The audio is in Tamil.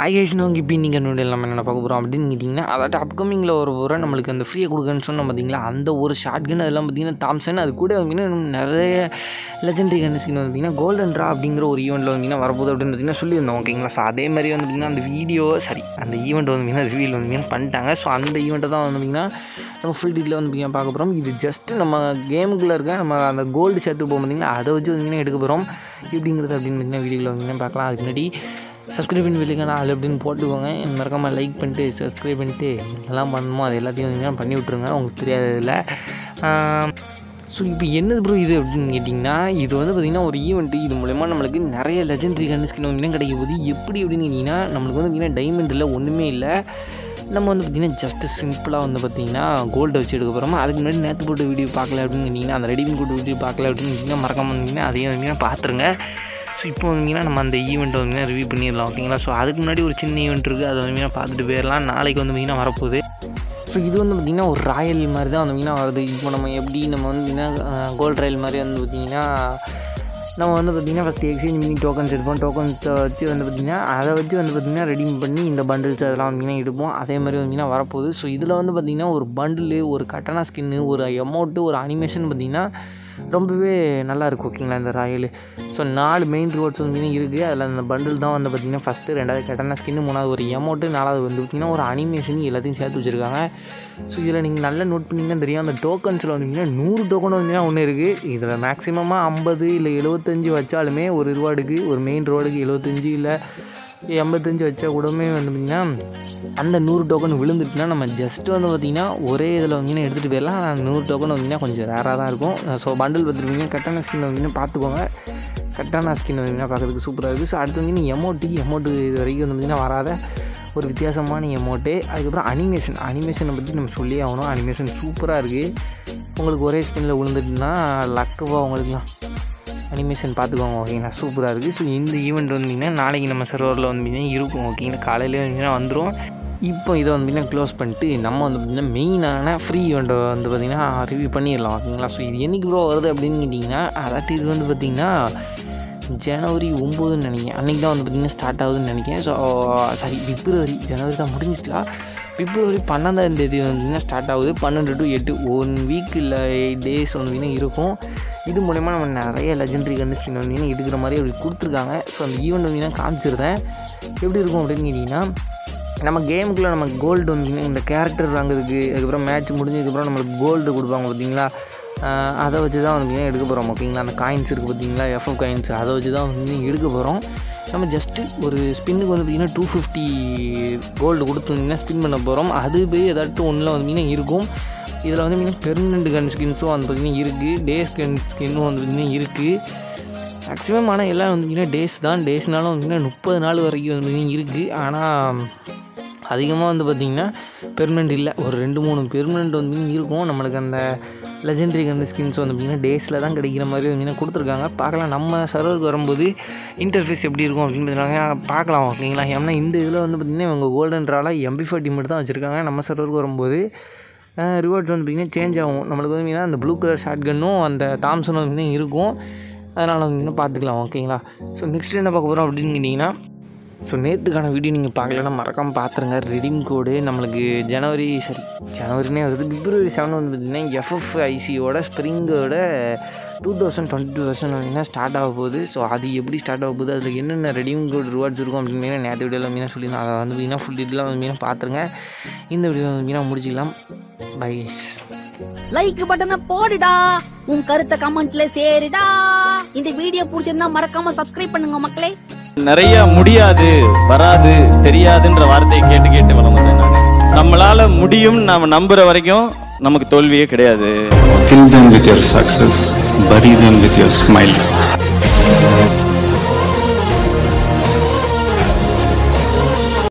ஐஏஷ் நோக்கி இப்போ நீங்கள் என்னோட எல்லாமே என்ன பார்க்க போகிறோம் அப்படின்னு கேட்டிங்கன்னா அதாட்டு அப்கமிங்கில் ஒரு போகிற நம்மளுக்கு அந்த ஃப்ரீயாக கொடுக்குன்னு சொன்னோம் பார்த்தீங்களா அந்த ஒரு ஷார்ட் கன் அதெல்லாம் பார்த்தீங்கன்னா தாம்சன் அது கூட பார்த்தீங்கன்னா இன்னும் நிறைய லெஜெண்டரி கன் ஸ்கின் வந்து பார்த்தீங்கன்னா கோல்டன் ட்ரா அப்படிங்கிற ஒரு ஈவெண்ட்டில் வந்தீங்கன்னா வரப்போகுது அப்படின்னு பார்த்தீங்கன்னா சொல்லியிருந்தோம் ஓகேங்களா ஸோ அதே மாதிரி வந்து பார்த்தீங்கன்னா அந்த வீடியோ சரி அந்த ஈவெண்ட் வந்து பார்த்தீங்கன்னா ரிவீல் வந்து பார்த்தீங்கன்னா பண்ணிட்டாங்க ஸோ அந்த ஈவெண்ட்டை தான் வந்து பார்த்தீங்கன்னா நம்ம ஃபுல் டீட்டில் வந்து பார்த்தீங்கன்னா பார்க்க போகிறோம் இது ஜஸ்ட்டு நம்ம கேமுக்குள்ளே இருக்க நம்ம அந்த கோல்டு சேர்த்து போகும் பார்த்தீங்கன்னா அதை வச்சு வந்து எடுக்க போகிறோம் இப்படிங்கிறது அப்படின்னு பார்த்தீங்கன்னா வீடியோவில் வந்து பார்க்கலாம் அதுக்கு முன்னாடி சப்ஸ்கிரைப் பண்ணி வெளியே நாள் அப்படின்னு போட்டுக்கோங்க மறக்காமல் லைக் பண்ணிட்டு சப்ஸ்கிரைப் பண்ணிட்டு எல்லாம் பண்ணணுமோ அது எல்லாத்தையும் வந்து பண்ணி விட்ருங்க உங்களுக்கு தெரியாததில் ஸோ இப்போ என்னது ப்ரோ இது அப்படின்னு கேட்டிங்கன்னா இது வந்து பார்த்திங்கன்னா ஒரு ஈவெண்ட்டு இது மூலயமா நம்மளுக்கு நிறைய லெஜெண்டரி கன் ஸ்கின் வந்து கிடைக்க போகுது எப்படி அப்படின்னு கேட்டிங்கன்னா நம்மளுக்கு வந்து பார்த்திங்கன்னா டைமண்ட் இல்லை ஒன்றுமே இல்லை நம்ம வந்து பார்த்திங்கன்னா ஜஸ்ட் சிம்பிளாக வந்து பார்த்திங்கன்னா கோல்டு வச்சு எடுக்க போகிறோம் அதுக்கு முன்னாடி நேற்று போட்ட வீடியோ பார்க்கல அப்படின்னு கேட்டிங்கன்னா அந்த ரெடிமேட் போட்டு வீடியோ பார்க்கல அப்படின்னு கேட்டிங்கன்னா மறக்காம வந்தீங்கன்னா அதையும் வந்து பார்த்துருங்க ஸோ இப்போ வந்தீங்கன்னா நம்ம அந்த ஈவெண்ட்டை வந்து ரிவ்யூ பண்ணிடலாம் ஓகேங்களா ஸோ அதுக்கு முன்னாடி ஒரு சின்ன ஈவெண்ட் இருக்குது அதை வந்து பார்த்துட்டு போயிடலாம் நாளைக்கு வந்து பார்த்திங்கன்னா வரப்போகுது ஸோ இது வந்து பார்த்திங்கன்னா ஒரு ராயல் மாதிரி தான் வந்து பார்த்திங்கன்னா வருது இப்போ நம்ம எப்படி நம்ம வந்து பார்த்திங்கன்னா கோல்ட் ராயல் மாதிரி வந்து பார்த்திங்கன்னா நம்ம வந்து பார்த்திங்கன்னா ஃபஸ்ட்டு எக்ஸ்சேஞ்ச் பண்ணி டோக்கன்ஸ் எடுப்போம் டோக்கன்ஸை வச்சு வந்து பார்த்திங்கன்னா அதை வச்சு வந்து பார்த்திங்கன்னா ரெடீம் பண்ணி இந்த பண்டில்ஸ் அதெல்லாம் வந்து எடுப்போம் அதே மாதிரி வந்து வரப்போகுது ஸோ இதில் வந்து பார்த்திங்கன்னா ஒரு பண்டிலு ஒரு கட்டனா ஸ்கின்னு ஒரு அமௌண்ட்டு ஒரு அனிமேஷன் பார்த்திங்கன்னா ரொம்பவே நல்லா இருக்கும் ஓகேங்களா இந்த ராயல் ஸோ நாலு மெயின் ரோட்ஸ் வந்து இருக்குது அதில் அந்த பண்டில் தான் வந்து பார்த்திங்கன்னா ஃபஸ்ட்டு ரெண்டாவது கட்டண ஸ்கின்னு மூணாவது ஒரு எமௌண்ட்டு நாலாவது வந்து பார்த்திங்கன்னா ஒரு அனிமேஷன் எல்லாத்தையும் சேர்த்து வச்சுருக்காங்க ஸோ இதில் நீங்கள் நல்லா நோட் பண்ணிங்கன்னா தெரியும் அந்த டோக்கன்ஸில் வந்தீங்கன்னா நூறு டோக்கன் வந்தீங்கன்னா ஒன்று இருக்குது இதில் மேக்ஸிமமாக ஐம்பது இல்லை எழுபத்தஞ்சு வச்சாலுமே ஒரு ரோடுக்கு ஒரு மெயின் ரோடுக்கு எழுபத்தஞ்சு இல்லை எண்பத்தஞ்சு வச்சா கூடமே வந்து பார்த்திங்கன்னா அந்த நூறு டோக்கன் விழுந்துட்டுனா நம்ம ஜஸ்ட்டு வந்து பார்த்திங்கன்னா ஒரே இதில் வந்தீங்கன்னா எடுத்துகிட்டு போயிடலாம் ஆனால் நூறு டோக்கன் வந்தீங்கன்னா கொஞ்சம் ரேராக தான் இருக்கும் ஸோ பண்டில் பார்த்துருப்பீங்க கட்டான ஸ்கின் வந்தீங்கன்னா பார்த்துக்கோங்க கட்டான ஸ்கின் வந்தீங்கன்னா பார்க்குறதுக்கு சூப்பராக இருக்குது ஸோ அடுத்து வந்து எமௌண்ட்டு எமௌண்ட்டு இது வரைக்கும் வந்து பார்த்திங்கன்னா வராத ஒரு வித்தியாசமான எமௌண்ட்டு அதுக்கப்புறம் அனிமேஷன் அனிமேஷனை பற்றி நம்ம சொல்லி ஆகணும் அனிமேஷன் சூப்பராக இருக்குது உங்களுக்கு ஒரே ஸ்பின்னில் விழுந்துட்டுனா லக்குவா உங்களுக்குலாம் அனிமேஷன் பார்த்துக்கோங்க ஓகேங்களா சூப்பராக இருக்குது ஸோ இந்த ஈவெண்ட் வந்தீங்கன்னா நாளைக்கு நம்ம சர்வரில் வந்து இருக்கும் ஓகேங்களா காலையிலே வந்தீங்கன்னா வந்துடும் இப்போ இதை வந்து பார்த்திங்கன்னா க்ளோஸ் பண்ணிட்டு நம்ம வந்து பார்த்திங்கன்னா மெயினான ஃப்ரீ ஈவெண்ட்டை வந்து பார்த்திங்கன்னா ரிவ்யூ பண்ணிடலாம் ஓகேங்களா ஸோ இது என்றைக்கு ப்ரோ வருது அப்படின்னு கேட்டிங்கன்னா அதாட்டு இது வந்து பார்த்திங்கன்னா ஜனவரி ஒம்போதுன்னு நினைக்கிறேன் அன்றைக்கி தான் வந்து பார்த்திங்கன்னா ஸ்டார்ட் ஆகுதுன்னு நினைக்கிறேன் ஸோ சாரி பிப்ரவரி ஜனவரி தான் முடிஞ்சிட்டா பிப்ரவரி பன்னெண்டாம் தேதி வந்து ஸ்டார்ட் ஆகுது பன்னெண்டு டு எட்டு ஒன் வீக் இல்லை எயிட் டேஸ் வந்து இருக்கும் இது மூலயமா நம்ம நிறைய லெஜெண்டரி கண்டிஸ்டின் வந்து எடுக்கிற மாதிரி அப்படி கொடுத்துருக்காங்க ஸோ அந்த ஈவெண்ட் வந்து காமிச்சிருந்தேன் எப்படி இருக்கும் அப்படின்னு கேட்டிங்கன்னா நம்ம கேமுக்குள்ளே நம்ம கோல்டு வந்து இந்த கேரக்டர் வாங்குறதுக்கு அதுக்கப்புறம் மேட்ச் முடிஞ்சதுக்கப்புறம் நம்மளுக்கு கோல்டு கொடுப்பாங்க பார்த்தீங்களா அதை வச்சு தான் வந்து எடுக்க போகிறோம் ஓகேங்களா அந்த காயின்ஸ் இருக்குது பார்த்தீங்களா எஃப்எஃப் காயின்ஸ் அதை வச்சு தான் வந்து எடுக்க போகிறோம் நம்ம ஜஸ்ட்டு ஒரு ஸ்பின்னுக்கு வந்து பார்த்திங்கன்னா டூ ஃபிஃப்டி கோல்டு கொடுத்துருந்தீங்கன்னா ஸ்பின் பண்ண போகிறோம் அது போய் ஏதாட்டும் ஒன்றில் வந்து இருக்கும் இதில் வந்து பார்த்திங்கன்னா பெர்மனண்ட் கன் ஸ்கின்ஸும் வந்து பார்த்திங்கன்னா இருக்குது டேஸ் கன் ஸ்கின்னும் வந்து பார்த்திங்கன்னா இருக்குது மேக்ஸிமம் ஆனால் எல்லாம் வந்து பார்த்திங்கன்னா டேஸ் தான் டேஸ்னாலும் வந்து பார்த்திங்கன்னா முப்பது நாள் வரைக்கும் வந்து பார்த்திங்கன்னா இருக்குது ஆனால் அதிகமாக வந்து பார்த்திங்கன்னா பெர்மனெண்ட் இல்லை ஒரு ரெண்டு மூணு பெர்மனெண்ட் வந்து இருக்கும் நம்மளுக்கு அந்த லெஜெண்டரி கன் ஸ்கின்ஸ் வந்து பார்த்திங்கன்னா டேஸில் தான் கிடைக்கிற மாதிரி வந்து கொடுத்துருக்காங்க பார்க்கலாம் நம்ம சர்வருக்கு வரும்போது இன்டர்ஃபேஸ் எப்படி இருக்கும் அப்படின்னு பார்த்தீங்கன்னா பார்க்கலாம் ஓகேங்களா ஏன்னா இந்த இதில் வந்து பார்த்திங்கன்னா இவங்க கோல்டன் ட்ராலாக எம்பி ஃபார்ட்டி மட்டும் தான் வச்சுருக்காங்க நம்ம சர்வருக்கு வரும்போது ரிவார்ட்ஸ் வந்து பார்த்திங்கன்னா சேஞ்ச் ஆகும் நம்மளுக்கு வந்து பார்த்திங்கன்னா அந்த ப்ளூ கலர் ஷார்ட் கன்னும் அந்த தாம்சனும் வந்து பார்த்திங்கன்னா இருக்கும் அதனால் வந்து இன்னும் பார்த்துக்கலாம் ஓகேங்களா ஸோ நெக்ஸ்ட் என்ன பார்க்க போகிறோம் அப்படின்னு கேட்டிங்கன்னா ஸோ நேற்றுக்கான வீடியோ நீங்கள் பார்க்கலன்னா மறக்காமல் பார்த்துருங்க ரெடீம் கோடு நம்மளுக்கு ஜனவரி சரி ஜனவரினே வருது பிப்ரவரி செவன் வந்து பார்த்திங்கன்னா எஃப்எஃப் ஐசியோட ஸ்ப்ரிங்கோட two thousand twenty two thousand வந்தீங்கன்னா ஸ்டார்ட் ஆக போகுது ஸோ அது எப்படி ஸ்டார்ட் ஆக போகுது அதில் என்னென்ன ரெடீம் கோட் ரிவார்ட்ஸ் இருக்கும் அப்படின்னு நேற்று வீடியோவில் வந்து சொல்லியிருந்தேன் அதை வந்து பார்த்தீங்கன்னா ஃபுல் டீட்டெயிலாக வந்து பார்த்துருங்க இந்த வீடியோ வந்து முடிச்சிக்கலாம் பை லைக் பட்டனை போடுடா உன் கருத்தை கமெண்ட்ல சேருடா இந்த வீடியோ பிடிச்சிருந்தா மறக்காம சப்ஸ்கிரைப் பண்ணுங்க மக்களே நிறைய முடியாது வராது தெரியாதுன்ற வார்த்தையை கேட்டு கேட்டு வளர்ந்தேன் நான் நம்மளால முடியும் நாம நம்புற வரைக்கும் நமக்கு தோல்வியே கிடையாது Kill them with your success, bury them with your smile.